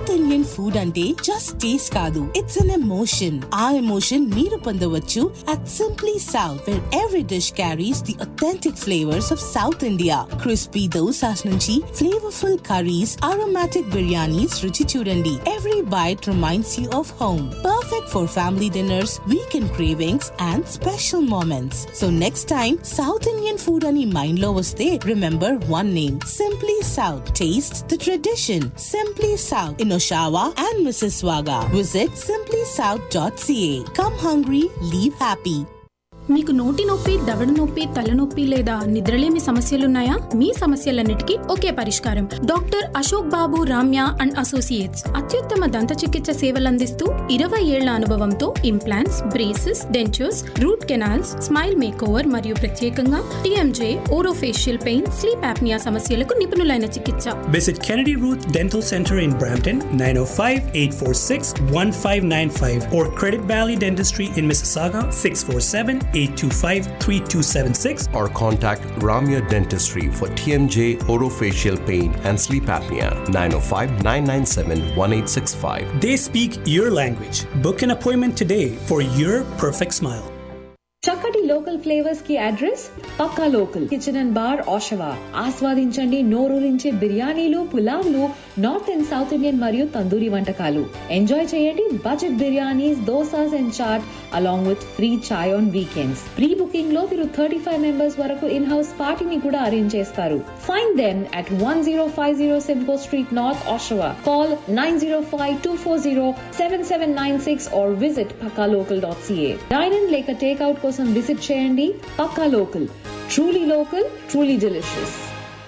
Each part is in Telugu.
సౌత్ ఇండియన్ ఫుడ్ అంటే జస్ట్ టేస్ట్ కాదు ఇట్స్ అన్ ఎమోషన్ ఆ ఎమోషన్ మీరు పొందవచ్చు at simply South where every dish carries the authentic flavours of South India crispy dosas నుంచి ఫ్లేవర్ఫుల్ కర్రీస్ అరోమాటిక్ బిర్యానీస్ రుచి చూడండి every bite reminds you of home perfect for family dinners weekend cravings and special moments. So next time, South Indian food అని మైండ్ లో వస్తే remember one name simply South taste the tradition simply south in Oshawa and Mississauga. Visit simplysouth.ca. Come hungry, leave happy. మీకు నోటి నొప్పి దవడ నొప్పి తలనొప్పి లేదా నిద్రలేమి సమస్యలున్నాయా మీ సమస్యలన్నిటికీ ఒకే పరిష్కారం doctor Ashok Babu Ramya and associates అత్యుత్తమ దంత చికిత్స సేవలందిస్తూ ఇరవై ఏళ్ల అనుభవంతో implants braces dentures root canals smile makeover మరియు ప్రత్యేకంగా TMJ orofacial pain sleep apnoea సమస్యలకు నిపుణులైన చికిత్స Visit Kennedy Ruth Dental Center in Brampton, 905 846 1595, or Credit Valley Dentistry in Mississauga, 647 825 3276. or contact Ramya Dentistry for TMJ orofacial pain and sleep apnea 905 997 1865. They speak your language. Book an appointment today for your perfect smile. చక్కటి లోకల్ ఫ్లేవర్స్ కి address Pakka local kitchen and bar Oshawa ఆస్వాదించండి నోరూరించే బిర్యానీలు పులావ్లు నార్త్ అండ్ సౌత్ ఇండియన్ మరియు తందూరి వంటకాలు ఎంజాయ్ చేయండి budget biryanis dosas and chaat along with free chai on weekends pre booking లో మీరు థర్టీ ఫైవ్ మెంబర్స్ వరకు ఇన్ హౌస్ పార్టీని కూడా అరేంజ్ చేస్తారు find them at one zero five zero Simcoe street north Oshawa call nine zero five two four zero seven seven nine six or visit Pakka local dot CA dine in లేక టేక్అవుట్ కోసం విజిట్ చేయండి Pakka local truly local truly delicious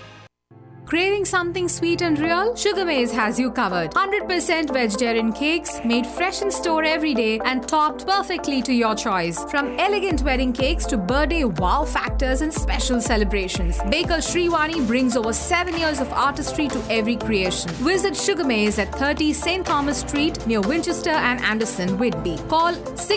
Craving something sweet and real? Sugar Maze has you covered. 100% vegetarian cakes made fresh in store every day and topped perfectly to your choice. From elegant wedding cakes to birthday wow factors and special celebrations, Baker Sriwani brings over 7 years of artistry to every creation. Visit Sugar Maze at 30 St. Thomas Street near Winchester and Anderson, Whitby. Call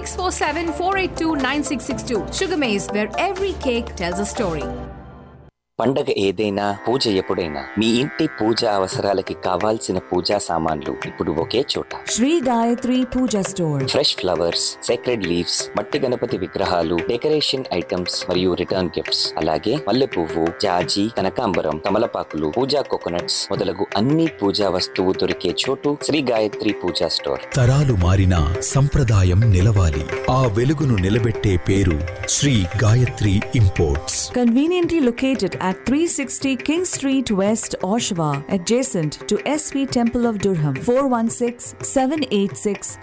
647-482-9662. Sugar Maze, where every cake tells a story. పండగ ఏదైనా పూజ ఎప్పుడైనా మీ ఇంటి పూజ అవసరాలకి కావాల్సిన పూజా సామాన్లు ఇప్పుడు ఒకే చోట Sri Gayatri Puja Store. Fresh flowers sacred leaves మట్టి గణపతి విగ్రహాలు డెకరేషన్ ఐటమ్స్ మరియు రిటర్న్ గిఫ్ట్స్ అలాగే మల్లె పువ్వు జాజి కనకాంబరం తమలపాకులు పూజా కోకోనట్స్ మొదలగు అన్ని పూజా వస్తువు దొరికే చోటు శ్రీ గాయత్రి పూజా స్టోర్ తరాలు మారినా సంప్రదాయం నిలవాలి ఆ వెలుగును నిలబెట్టే పేరు Sri Gayatri imports Conveniently located at 360 King Street West, Oshawa, adjacent to SV Temple of Durham. 416 786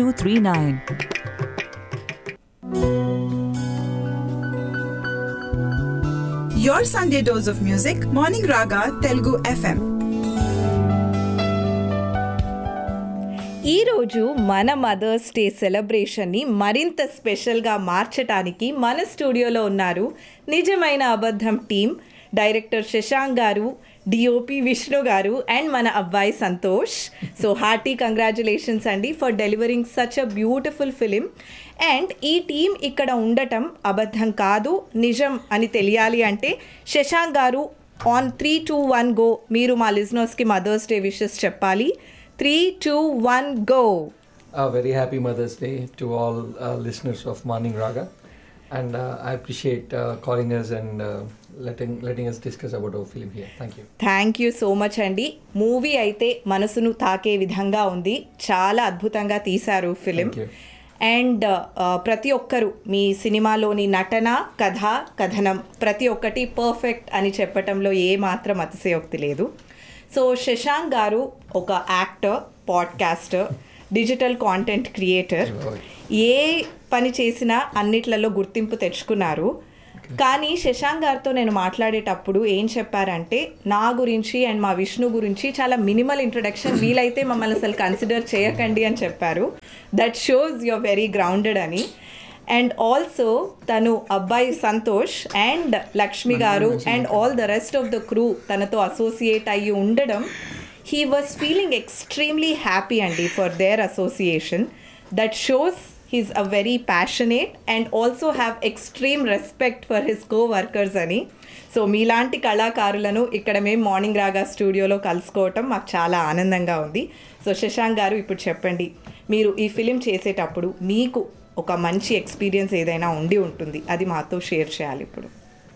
3239. Your Sunday dose of music, Morning Raga, Telugu FM. ఈరోజు మన మదర్స్ డే సెలబ్రేషన్ని మరింత స్పెషల్గా మార్చటానికి మన స్టూడియోలో ఉన్నారు నిజమైన అబద్ధం టీం డైరెక్టర్ శశాంక్ గారు డిఓపి విష్ణు గారు అండ్ మన అబ్బాయి సంతోష్ సో హార్టీ కంగ్రాచులేషన్స్ అండి for delivering such a beautiful film and ఈ టీం ఇక్కడ ఉండటం అబద్ధం కాదు నిజం అని తెలియాలి అంటే శశాంక్ గారు on three two one go మీరు మా లిజనర్స్కి మదర్స్ డే విషెస్ చెప్పాలి three two one go A very happy Mother's Day to all uh, listeners of Morning Raga. And uh, I appreciate uh, calling us and uh, letting, letting us discuss about our film here. Thank you. Thank you so much అండి మూవీ అయితే మనసును తాకే విధంగా ఉంది చాలా అద్భుతంగా తీశారు ఫిలిం Thank you. అండ్ ప్రతి ఒక్కరు మీ సినిమాలోని నటన కథ కథనం ప్రతి ఒక్కటి పర్ఫెక్ట్ అని చెప్పటంలో ఏ మాత్రం అతిశయోక్తి లేదు సో శశాంక్ గారు ఒక actor podcaster digital content creator ఏ పని చేసినా అన్నిట్లలో గుర్తింపు తెచ్చుకున్నారు కానీ శశాంక్ గారితో నేను మాట్లాడేటప్పుడు ఏం చెప్పారంటే నా గురించి అండ్ మా విష్ణు గురించి చాలా మినిమల్ ఇంట్రొడక్షన్ వీలైతే మమ్మల్ని అసలు కన్సిడర్ చేయకండి అని చెప్పారు that shows your very grounded అని అండ్ ఆల్సో తను అబ్బాయి సంతోష్ అండ్ లక్ష్మి గారు and all the rest of the crew తనతో అసోసియేట్ అయ్యి ఉండడం he was feeling extremely happy అండి for their association that shows he's a very passionate and also have extreme respect for his co-workers అని సో మీలాంటి కళాకారులను ఇక్కడ మేము మార్నింగ్ రాగా స్టూడియోలో కలుసుకోవటం మాకు చాలా ఆనందంగా ఉంది సో శశాంక్ గారు ఇప్పుడు చెప్పండి మీరు ఈ ఫిలిం చేసేటప్పుడు మీకు ఒక మంచి ఎక్స్పీరియన్స్ ఏదైనా ఉండి ఉంటుంది అది మాతో షేర్ చేయాలి ఇప్పుడు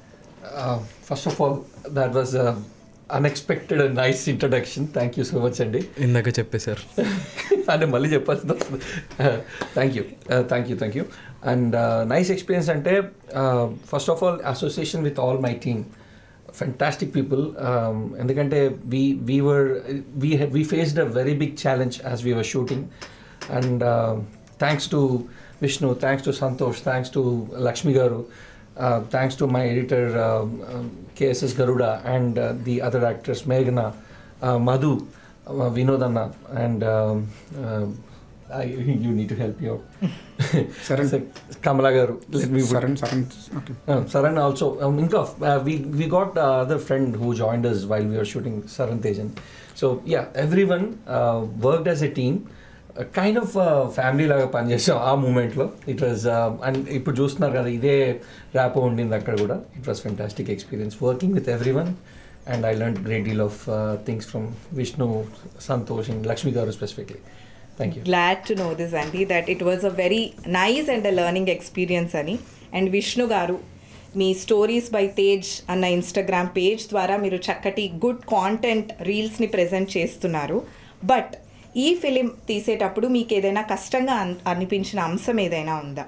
first of all that was unexpected nice introduction thank you so much అండి ఇందాక చెప్పేశారు అంటే మళ్ళీ చెప్పాల్సింది వస్తుంది thank you thank you thank you and nice experience అంటే first of all association with all my team fantastic people ఎందుకంటే we we were we we faced a very big challenge as we were shooting and thanks to Vishnu thanks to Santosh thanks to Lakshmi గారు uh, thanks to my editor um, um, KSS Garuda and uh, the other actors Meghna, uh, Madhu, uh, Vinodanna, and um, uh, I, you need to help me out. Saran. So, Kamala Garu. Let me. Saran, Saran. Okay. Uh, Saran also. Um, Inka, uh, we we got uh, other friend who joined us while we were shooting Saran Tejan. So yeah, everyone uh, worked as a team. Kind of family లాగా పనిచేసాం ఆ మూమెంట్లో ఇట్ వాజ్ అండ్ ఇప్పుడు చూస్తున్నారు కదా ఇదే ర్యాపో ఉండింది అక్కడ కూడా it was fantastic experience working with everyone and I learn great deal of things from Vishnu Santosh and Lakshmi గారు specifically thank you glad to know this అండి that it was a very nice and a learning experience అని అండ్ విష్ణు గారు మీ స్టోరీస్ బై తేజ్ అన్న ఇన్స్టాగ్రామ్ పేజ్ ద్వారా మీరు చక్కటి గుడ్ కాంటెంట్ రీల్స్ని ప్రజెంట్ చేస్తున్నారు బట్ ఈ ఫిలిం తీసేటప్పుడు మీకు ఏదైనా కష్టంగా అన్- అనిపించిన అంశం ఏదైనా ఉందా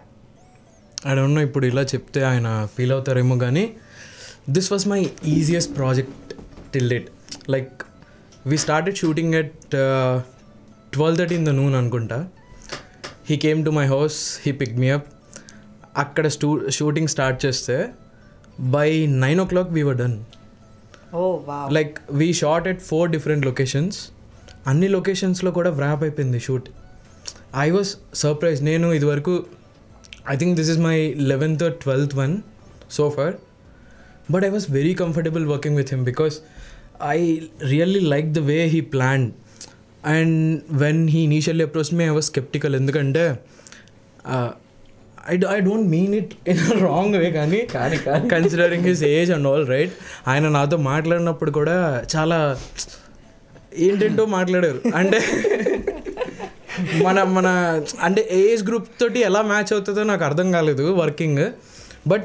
ఐ డోంట్ నో ఇప్పుడు ఇలా చెప్తే ఆయన ఫీల్ అవుతారేమో కానీ this was my easiest project till date like we started shooting at twelve thirty in the noon అనుకుంటా he came to my house he pick me up అక్కడ స్టూ షూటింగ్ స్టార్ట్ చేస్తే by nine o'clock we were done oh వా like we shot at four different locations అన్ని లొకేషన్స్లో కూడా వ్రాప్ అయిపోయింది షూట్ ఐ వాస్ సర్ప్రైజ్ నేను ఇదివరకు I think this is my eleventh twelfth one so far but I was very comfortable working with him because I really like the way he plan and when he initially approach me I was sceptical ఎందుకంటే I I don't mean it in wrong way కానీ కానీ కానీ considering his age and all right ఆయన నాతో మాట్లాడినప్పుడు కూడా చాలా ఏంటంటో మాట్లాడారు అంటే మన మన అంటే ఏజ్ గ్రూప్ తోటి ఎలా మ్యాచ్ అవుతుందో నాకు అర్థం కాలేదు working but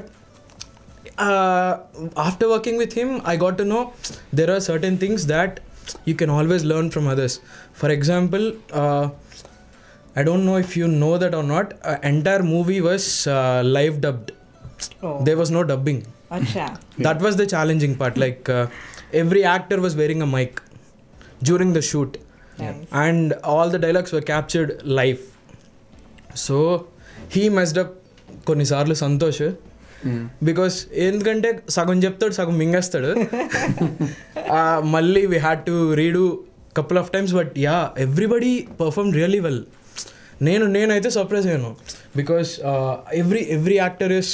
after working with him I got to know there are certain things that you can always learn from others for example I don't know if you know that or not. Uh, entire movie was uh, live dubbed. Oh. There was no dubbing. Acha. That was the challenging part. Like uh, every actor was wearing a mic during the shoot, Nice. and all the dialogues were captured live. So he messed up కొన్నిసార్లు సంతోష్ బికాస్ ఎందుకంటే సగం చెప్తాడు సగం మింగేస్తాడు ఆ, మళ్ళీ we had to read couple of times but yeah everybody perform really well నేను నేనైతే సర్ప్రైజ్ అయ్యాను because every every actor is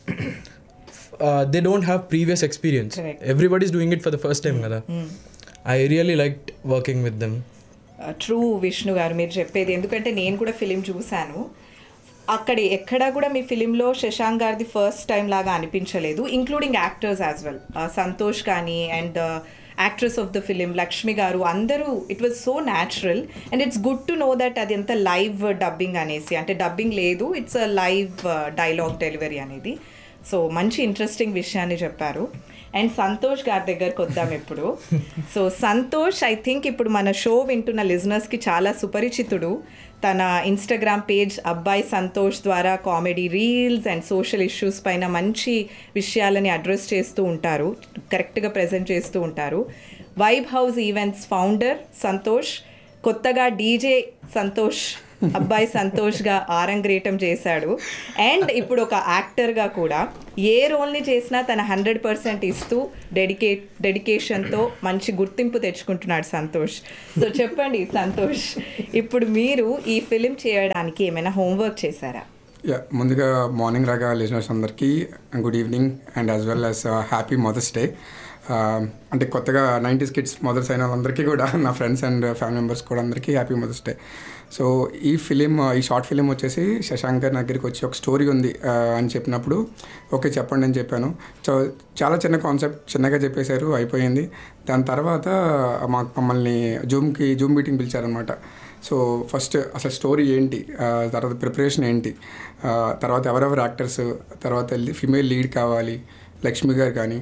they don't have previous experience Correct. Everybody is doing it for the first time కదా I really like working with them true Vishnu గారు మీరు చెప్పేది ఎందుకంటే నేను కూడా ఫిలిం చూశాను అక్కడ ఎక్కడా కూడా మీ ఫిలింలో శశాంక్ గారిది ఫస్ట్ టైం లాగా అనిపించలేదు including actors as well Santosh కానీ and actress of the film Lakshmi గారు అందరూ it was so natural and it's good to know that అది ఎంత లైవ్ డబ్బింగ్ అనేసి అంటే డబ్బింగ్ లేదు it's a live dialogue delivery అనేది సో మంచి ఇంట్రెస్టింగ్ విషయాన్ని చెప్పారు అండ్ సంతోష్ గారి దగ్గరకు వద్దాం ఇప్పుడు సో సంతోష్ ఐ థింక్ ఇప్పుడు మన షో వింటున్న లిజనర్స్కి చాలా సుపరిచితుడు తన ఇన్స్టాగ్రామ్ పేజ్ అబ్బాయి సంతోష్ ద్వారా comedy reels and social issues పైన మంచి విషయాలని అడ్రస్ చేస్తూ ఉంటారు కరెక్ట్గా ప్రజెంట్ చేస్తూ ఉంటారు vibe house events founder Santosh కొత్తగా డీజే సంతోష్ అబ్బాయి సంతోష్గా ఆరంగ్రేటం చేశాడు అండ్ ఇప్పుడు ఒక యాక్టర్గా కూడా ఏ రోల్ని చేసినా తన హండ్రెడ్ పర్సెంట్ ఇస్తూ డెడికేట్ డెడికేషన్తో మంచి గుర్తింపు తెచ్చుకుంటున్నాడు సంతోష్ సో చెప్పండి సంతోష్ ఇప్పుడు మీరు ఈ ఫిలిం చేయడానికి ఏమైనా హోంవర్క్ చేశారా యా ముందుగా మార్నింగ్ రాగా లిజనర్స్ అందరికీ good evening and as well as happy mother's day ఆ, అంటే కొత్తగా నైంటీస్ కిడ్స్ మదర్స్ అయిన వాళ్ళందరికీ కూడా నా ఫ్రెండ్స్ అండ్ ఫ్యామిలీ మెంబర్స్ కూడా అందరికీ హ్యాపీ మదర్స్ డే సో ఈ ఫిలిం ఈ షార్ట్ ఫిలిం వచ్చేసి శశాంక్ గారి దగ్గరికి వచ్చి ఒక స్టోరీ ఉంది ఆ, అని చెప్పినప్పుడు ఓకే చెప్పండి అని చెప్పాను సో చాలా చిన్న కాన్సెప్ట్ చిన్నగా చెప్పేశారు అయిపోయింది దాని తర్వాత మాకు మమ్మల్ని జూమ్కి జూమ్ మీటింగ్ పిలిచారనమాట సో ఫస్ట్ అసలు స్టోరీ ఏంటి ఆ, తర్వాత ప్రిపరేషన్ ఏంటి ఆ, తర్వాత ఎవరెవరు యాక్టర్స్ తర్వాత ఫిమేల్ లీడ్ కావాలి లక్ష్మి గారు కానీ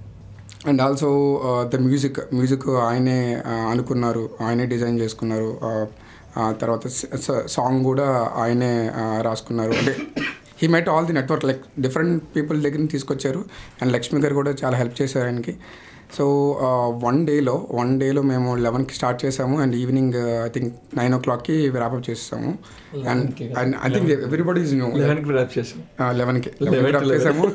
and also the music music ఆయనే ఆ, అనుకున్నారు ఆయనే డిజైన్ చేసుకున్నారు ఆ, ఆ తర్వాత సాంగ్ కూడా ఆయనే ఆ, రాసుకున్నారు అంటే he met all the network like different people దగ్గర నుంచి తీసుకొచ్చారు అండ్ లక్ష్మి గారు కూడా చాలా హెల్ప్ చేశారు ఆయనకి సో వన్ డేలో వన్ డేలో మేము లెవెన్కి స్టార్ట్ చేసాము and evening I think nine ఓ క్లాక్కి వ్రాపప్ చేసాము అండ్ 11 కి కాదు. And I think 11 everybody is new 11 కి wrap చేసాం. లెవెన్కి 11 లెవెన్కి to 11. చేసాము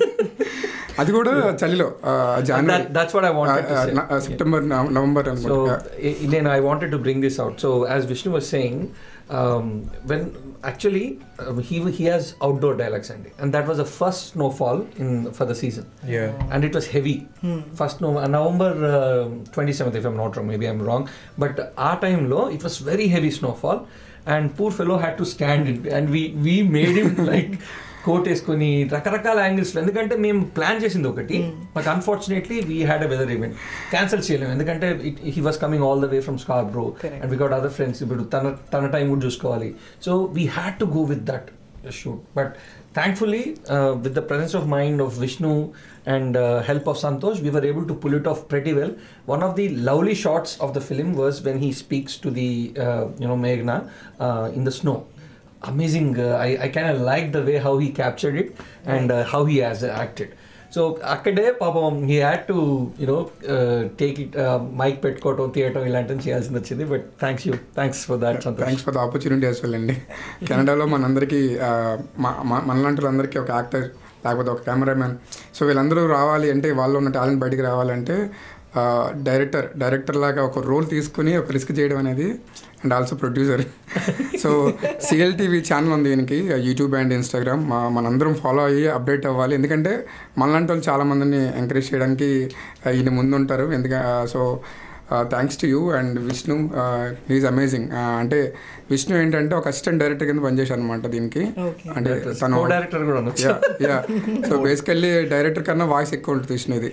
అది కూడా చలిలో జనవరి That- that's what I wanted to say. September November So, అనుకుంటా I- then I wanted to bring this out. So, as Vishnu was saying, um, when actually um, he he has outdoor dialects and and that was the first snowfall in for the season. Yeah. and it was heavy. Hmm. First no, uh, November twenty seventh, if I'm not wrong, maybe I'm wrong. But our time low, it was very heavy snowfall, and poor fellow had to stand in, and we we made him like. Coat వేసుకొని రకరకాల యాంగిల్స్ ఎందుకంటే మేము ప్లాన్ చేసింది ఒకటి but unfortunately we had a weather event cancel చేయలేము ఎందుకంటే he was coming all the way from Scarborough Correct. And we got other friends ఇప్పుడు తన తన టైం కూడా చూసుకోవాలి so we had to go with that shoot but thankfully with the presence of mind of Vishnu and uh, help of Santosh, we were able to pull it off pretty well. One of the lovely shots of the film was when he speaks to the, uh, you know, Meghna uh, in the snow. Amazing. Uh, I, I kind of like the way how he captured it and uh, how he has acted. So అక్కడే పాపం he had to you know take it mic పెట్టుకోవటం తీయటం ఇలాంటివి చేయాల్సి వచ్చింది but thanks you thanks for that Santosh thanks for the opportunity as well అండి కెనడాలో మనందరికీ ఆ, మా- మా- మనలాంటి వాళ్ళందరికీ ఒక యాక్టర్ లేకపోతే ఒక కెమెరామ్యాన్ సో వీళ్ళందరూ రావాలి అంటే వాళ్ళు ఉన్న టాలెంట్ బయటికి రావాలంటే డైరెక్టర్ డైరెక్టర్ లాగా ఒక రోల్ తీసుకుని ఒక రిస్క్ చేయడం అనేది and also producer so CL TV channel ఉంది దీనికి యూట్యూబ్ అండ్ ఇన్స్టాగ్రామ్ మా మనందరం ఫాలో అయ్యి అప్డేట్ అవ్వాలి ఎందుకంటే మనలాంటి వాళ్ళు చాలామందిని ఎంకరేజ్ చేయడానికి ఆ, ఈయన ముందు ఉంటారు ఎందుకంటే so thanks to you and Vishnu is amazing అంటే విష్ణు ఏంటంటే ఒక అసిస్టెంట్ డైరెక్టర్ కింద పనిచేశాను అనమాట దీనికి Okay. అంటే Director. తను Co-director కూడా అనొచ్చు. యా సో బేసికల్లీ డైరెక్టర్ కన్నా వాయిస్ ఎక్కువ ఉంటుంది విష్ణుది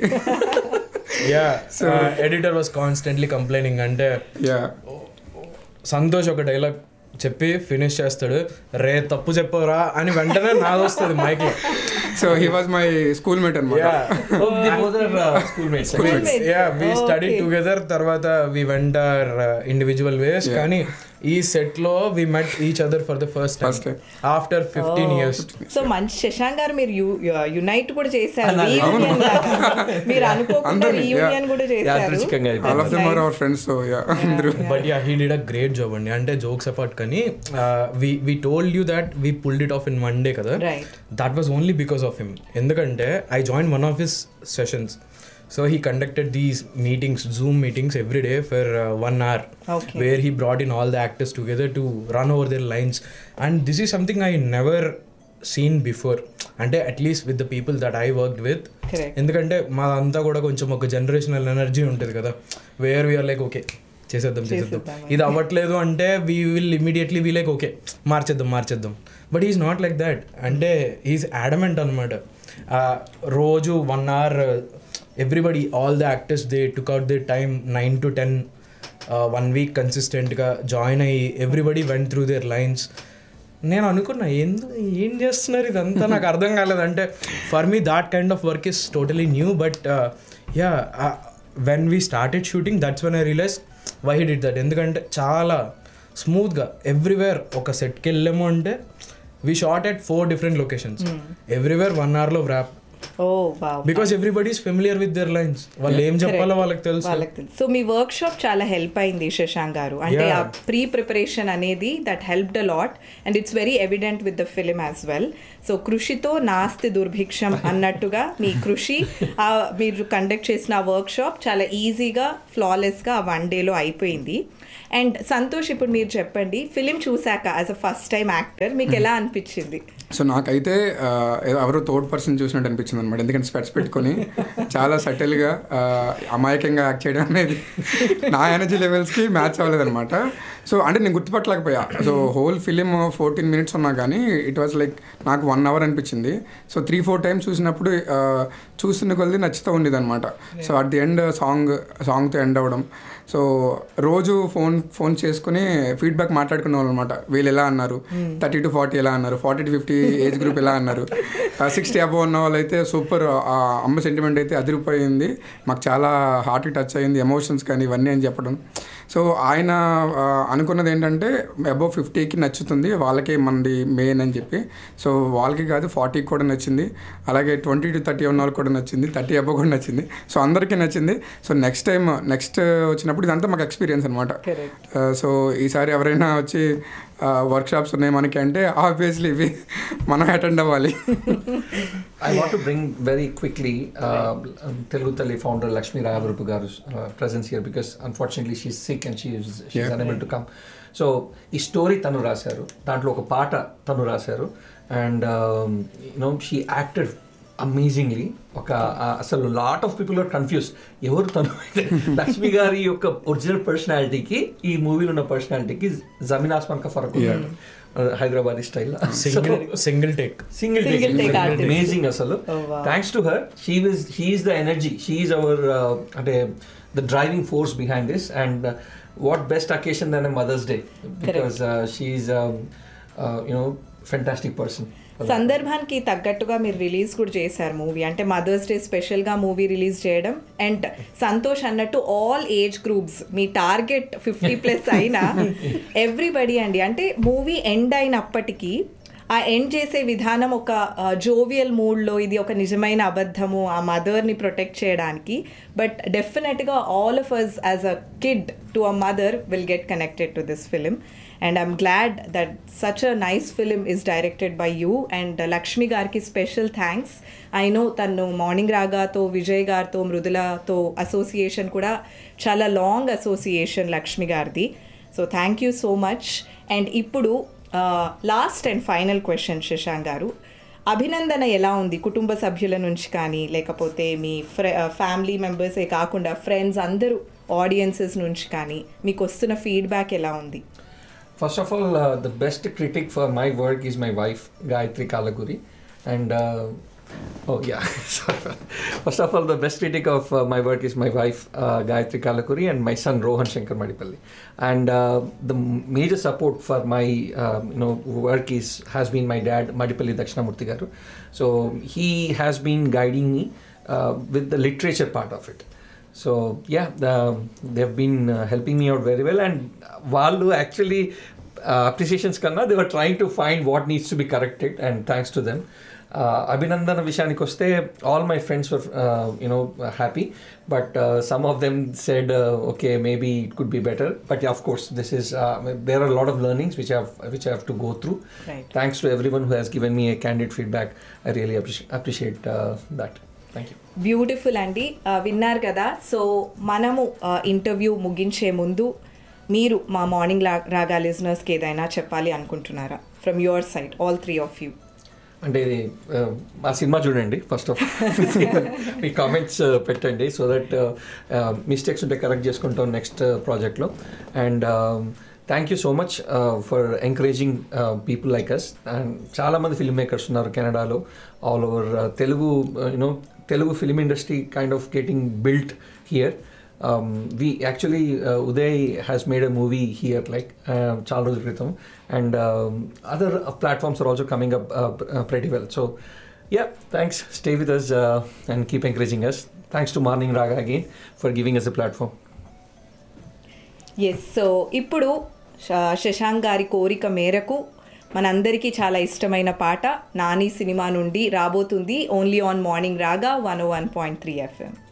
yeah So- editor was constantly complaining అంటే యా సంతోష్ ఒక డైలాగ్ చెప్పి ఫినిష్ చేస్తాడు రే తప్పు చెప్పరా అని వెంటనే నాది వస్తుంది mic so he was my schoolmate అనమాట యా వి స్టడీ టుగెదర్ తర్వాత we went our individual ways Yeah. కానీ ఈ సెట్ లో we met each other for the first time after fifteen years so మంచి శశాంక్ గారు మీరు యునైట్ కూడా చేశారు అవునా? Reunion లాగా. మీరు అనుకోకుండా అందరినీ, రీయూనియన్ yeah. కూడా చేశారు all of them are our friends so yeah అందరూ but yeah he did a great job అండి అంటే జోక్స్ అపార్ట్ కానీ we we told you that we pulled it off in one day కదా Right. That was only because of him ఎందుకంటే I join one of his sessions so he conducted these meetings Zoom meetings every day for one hour Okay. Where he brought in all the actors together to run over their lines and this is something I never seen before అంటే at least with the people that I work with Correct. ఎందుకంటే మాదంతా కూడా కొంచెం ఒక జనరేషనల్ ఎనర్జీ ఉంటుంది కదా వేర్ వీఆర్ లైక్ ఓకే చేసేద్దాం చేసేద్దాం చేసేద్దాం. ఇది అవ్వట్లేదు అంటే we will immediately we like okay మార్చేద్దాం మార్చేద్దాం but is not like that అంటే ఈజ్ యాడమెంట్ అనమాట రోజు one hour everybody all the actors they took out their time nine to ten one week కన్సిస్టెంట్గా జాయిన్ అయ్యి everybody went through their lines నేను అనుకున్నా ఎందు ఏం చేస్తున్నారు ఇదంతా నాకు అర్థం కాలేదు అంటే for me that kind of work is totally new but yeah when we started shooting that's one I realise why did that ఎందుకంటే చాలా స్మూత్గా ఎవ్రీవేర్ ఒక సెట్కి వెళ్ళాము అంటే we shot at four different locations Hmm. Everywhere one అవర్లో wrap oh wow because everybody is familiar with their lines వాళ్ళు ఏం చెప్పాలో వాళ్ళకి తెలుసు వాళ్ళకి తెలుసు సో మీ వర్క్ షాప్ చాలా హెల్ప్ అయింది శశాంక్ గారు అంటే ఆ Yeah. ప్రీ ప్రిపరేషన్ అనేది that help a lot and it's very evident with the film as well so కృషితో నాస్తి దుర్భిక్షం అన్నట్టుగా మీ కృషి ఆ మీరు కండక్ట్ చేసిన ఆ వర్క్ షాప్ చాలా ఈజీగా ఫ్లాలెస్గా వన్ డేలో అయిపోయింది అండ్ సంతోష్ ఇప్పుడు మీరు చెప్పండి ఫిలిం చూశాక as a first time actor మీకు ఎలా అనిపించింది సో నాకైతే ఆ, ఎవరో థర్డ్ పర్సన్ చూసినట్టు అనిపించింది అనిపించింది అనమాట ఎందుకంటే స్పెట్స్ పెట్టుకొని చాలా సటిల్గా అమాయకంగా యాక్ట్ చేయడం అనేది నా ఎనర్జీ లెవెల్స్కి మ్యాచ్ అవ్వలేదన్నమాట సో అంటే నేను గుర్తుపట్టలేకపోయా so whole film fourteen minutes ఉన్నా కానీ ఇట్ వాజ్ లైక్ నాకు వన్ అవర్ అనిపించింది సో త్రీ ఫోర్ టైమ్స్ చూసినప్పుడు ఆ, చూస్తున్న కొద్ది నచ్చుతూ ఉండేది అనమాట so at the end song సాంగ్తో ఎండ్ అవ్వడం సో రోజు ఫోన్ ఫోన్ చేసుకుని ఫీడ్బ్యాక్ మాట్లాడుకునే వాళ్ళు అనమాట వీళ్ళు ఎలా అన్నారు థర్టీ టు ఫార్టీ ఎలా అన్నారు forty to fifty age group ఎలా అన్నారు సిక్స్టీ అబవ్ ఉన్న వాళ్ళు అయితే సూపర్ అమ్మ సెంటిమెంట్ అయితే అదిరిపోయింది మాకు చాలా హార్ట్ టచ్ అయింది ఎమోషన్స్ కానీ ఇవన్నీ అని చెప్పడం సో ఆయన ఆ, అనుకున్నది ఏంటంటే అబవ్ ఫిఫ్టీకి నచ్చుతుంది వాళ్ళకే మనది మెయిన్ అని చెప్పి సో వాళ్ళకి కాదు ఫార్టీకి కూడా నచ్చింది అలాగే ట్వంటీ టు థర్టీ ఉన్న వాళ్ళకి కూడా నచ్చింది థర్టీ అబవ్ కూడా నచ్చింది సో అందరికీ నచ్చింది సో నెక్స్ట్ టైం నెక్స్ట్ వచ్చినప్పుడు ఇదంతా మాకు ఎక్స్పీరియన్స్ అనమాట సో ఈసారి ఎవరైనా వచ్చి వర్క్ షాప్స్ ఉన్నాయి మనకి అంటే ఆబ్వియస్లీ ఇవి మనం అటెండ్ అవ్వాలి I want to bring very quickly uh, Telugu Tali founder Lakshmi Rayavarupu Garu's uh, presence here because unfortunately she's sick and she is she's Yeah. unable to come. So ఈ స్టోరీ తను రాశారు దాంట్లో ఒక పాట తను రాశారు and you know she acted amazingly ఒక ఆ, అసలు lot of people are confuse ఎవరు తను లక్ష్మి గారి యొక్క ఒరిజినల్ పర్సనాలిటీకి ఈ మూవీలో ఉన్న పర్సనాలిటీకి జమీన్ ఆస్మాన్ కా ఫరక్ Yeah. Hyderabad style single single take single Single take artist. Amazing అసలు Oh, wow. Thanks to her she was she's the energy she's our అంటే the driving force behind this and what best occasion then mother's day because she's you know fantastic person సందర్భానికి తగ్గట్టుగా మీరు రిలీజ్ కూడా చేశారు మూవీ అంటే మదర్స్ డే స్పెషల్గా మూవీ రిలీజ్ చేయడం అండ్ సంతోష్ అన్నట్టు ఆల్ ఏజ్ గ్రూప్స్ మీ టార్గెట్ ఫిఫ్టీ ప్లస్ అయినా ఎవ్రీబడి అండి అంటే మూవీ ఎండ్ అయినప్పటికీ ఆ ఎండ్ చేసే విధానం ఒక జోవియల్ మూడ్లో ఇది ఒక నిజమైన అబద్ధము ఆ మదర్ని ప్రొటెక్ట్ చేయడానికి బట్ డెఫినెట్గా all of us as a kid to a mother will get connected to this film and I'm glad that such a nice film is directed by you and Lakshmi గారికి స్పెషల్ థ్యాంక్స్ ఐ నో తను మార్నింగ్ రాగాతో విజయ్ గారితో మృదులతో అసోసియేషన్ కూడా చాలా లాంగ్ అసోసియేషన్ లక్ష్మి గారిది so thank you so much and ఇప్పుడు last and final question Shashank గారు అభినందన ఎలా ఉంది కుటుంబ సభ్యుల నుంచి కానీ లేకపోతే మీ ఫ్రె ఫ్యామిలీ మెంబర్సే కాకుండా ఫ్రెండ్స్ అందరూ ఆడియన్సెస్ నుంచి కానీ మీకు వస్తున్న ఫీడ్బ్యాక్ ఎలా ఉంది First of all, uh, the best critic for my work is my wife, Gayatri Kalaguri. And, uh, oh yeah, sorry. First of all, the best critic of uh, my work is my wife, uh, Gayatri Kalaguri, and my son, Rohan Shankar Madipalli. And uh, the major support for my, um, you know, work is has been my dad, Madipalli Dakshinamurthy Garu. So he has been guiding me uh, with the literature part of it. So yeah they been helping me out very well and వాళ్ళు యాక్చువల్లీ అప్రిసియేషన్స్ కన్నా they were trying to find what needs to be corrected and thanks to them Abhinandana విషయానికి వస్తే all my friends were you know happy but some of them said okay maybe it could be better but of course this is there are lot of learnings which have which have to go through Right. Thanks to every who has given me a candid feedback I really appreciate that thank you beautiful అండి ఆ, విన్నారు కదా సో మనము ఇంటర్వ్యూ ముగించే ముందు మీరు మా మార్నింగ్ రాగా లిజనర్స్కి ఏదైనా చెప్పాలి అనుకుంటున్నారా from your side all three of you అంటే ఇది ఆ, మా సినిమా చూడండి ఫస్ట్ ఆఫ్ మీ కామెంట్స్ పెట్టండి సో దట్ మిస్టేక్స్ ఉంటే కరెక్ట్ చేసుకుంటాం నెక్స్ట్ ప్రాజెక్ట్లో and thank you so much for encouraging people like us and చాలామంది ఫిల్మ్ మేకర్స్ ఉన్నారు కెనడాలో all over Telugu you know Telugu film industry kind of getting built here we actually Uday has made a movie here like చాలా రోజుల క్రితం and other platforms are also coming up pretty well. So, yeah, thanks. Stay with us uh, and keep encouraging us. Thanks to Morning Raga again for giving us a platform. Yes so ఇప్పుడు శ- శశాంక్ గారి కోరిక మేరకు మనందరికీ చాలా ఇష్టమైన పాట నాని సినిమా నుండి రాబోతుంది only on morning Raga one one point three FM